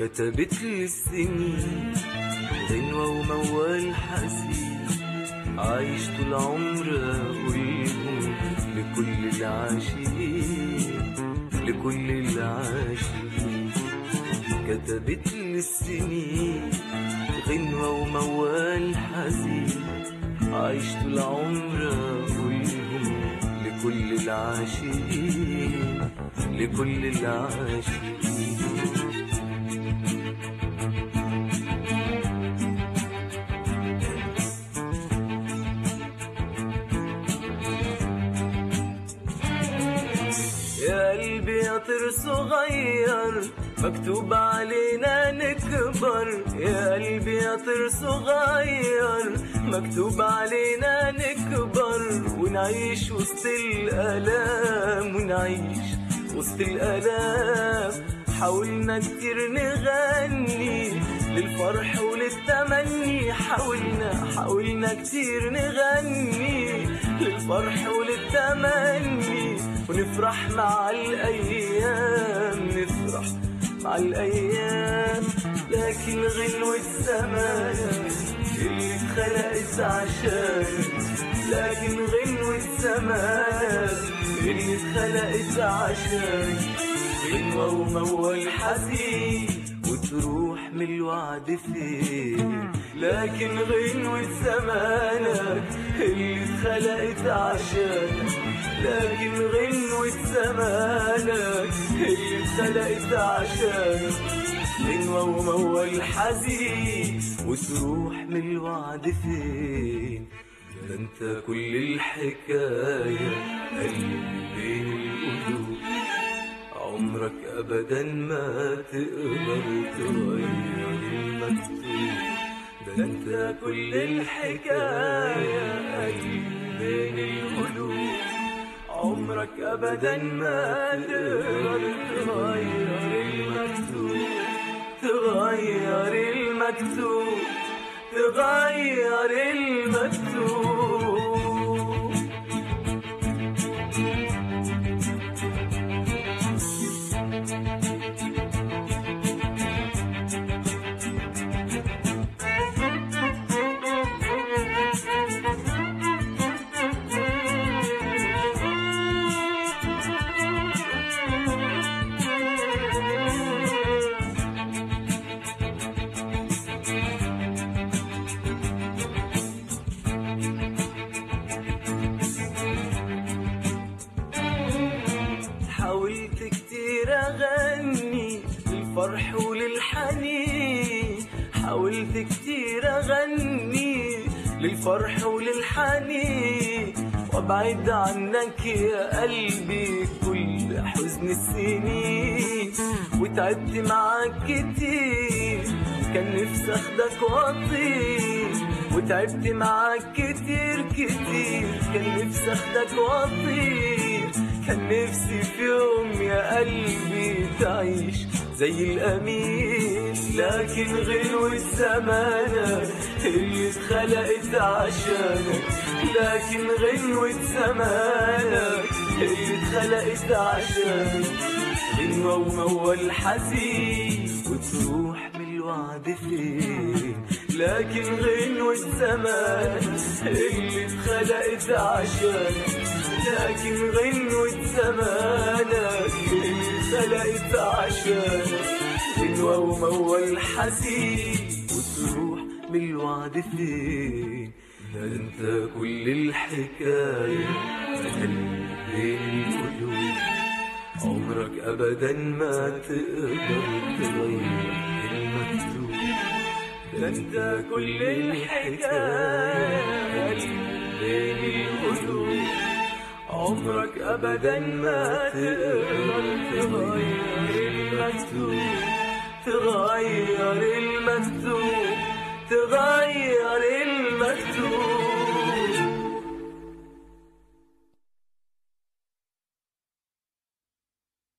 كتبت لي السنين غنوة وموال حزين عايش طول عمري أقولهم لكل العاشقين لكل العاشقين كتبت لي السنين غنوة وموال حزين عايش طول عمري أقولهم لكل العاشقين لكل العاشقين يا قلبي يا طير صغير مكتوب علينا نكبر يا قلبي يا طير صغير مكتوب علينا نكبر ونعيش وسط الآلام ونعيش وسط الآلام حاولنا كتير نغني للفرح وللتمني حاولنا حاولنا كتير نغني للفرح وللتمني ونفرح مع الأيام نفرح مع الأيام لكن غلوة زمان اللي اتخلقت عشان لكن غلوة زمان اللي اتخلقت عشان غنوة وموال حزين وتروح من الوعد فين لكن غنوة زمانك اللي اتخلقت عشانك لكن غنوة زمانك اللي اتخلقت عشانك غنوة وموال حزين وتروح من الوعد فين ده انت كل الحكاية قلبي بين القلوب عمرك ابدا ما تقدر تغير المكتوب ده انت كل الحكايه قلبي بين القلوب عمرك ابدا ما تقدر تغير المكتوب تغير المكتوب تغير المكتوب حاولت كتير اغني للفرح وللحنين حاولت كتير اغني للفرح وللحنين وابعد عنك يا قلبي كل حزن السنين وتعبت معاك كتير كان نفسي اخدك واطير وتعبت معاك كتير كتير كان نفسي اخدك واطير كان نفسي في يوم يا قلبي تعيش زي الأمين لكن غنوة زمانك اللي اتخلقت عشانك لكن غنوة زمانك اللي اتخلقت عشانك غنوة وموال حزين وتروح من الوعد فين لكن غنوة زمانك اللي اتخلقت عشانك لكن غنوة زمانك اللي خلقت عشانك غنوة وموال حزين وتروح من الوعد فين ده انت كل الحكاية قلبي بين القلوب عمرك ابدا ما تقدر تغير المكتوب ده انت كل الحكاية قلبي بين القلوب عمرك ابدا ما تقدر تغير المكتوب تغير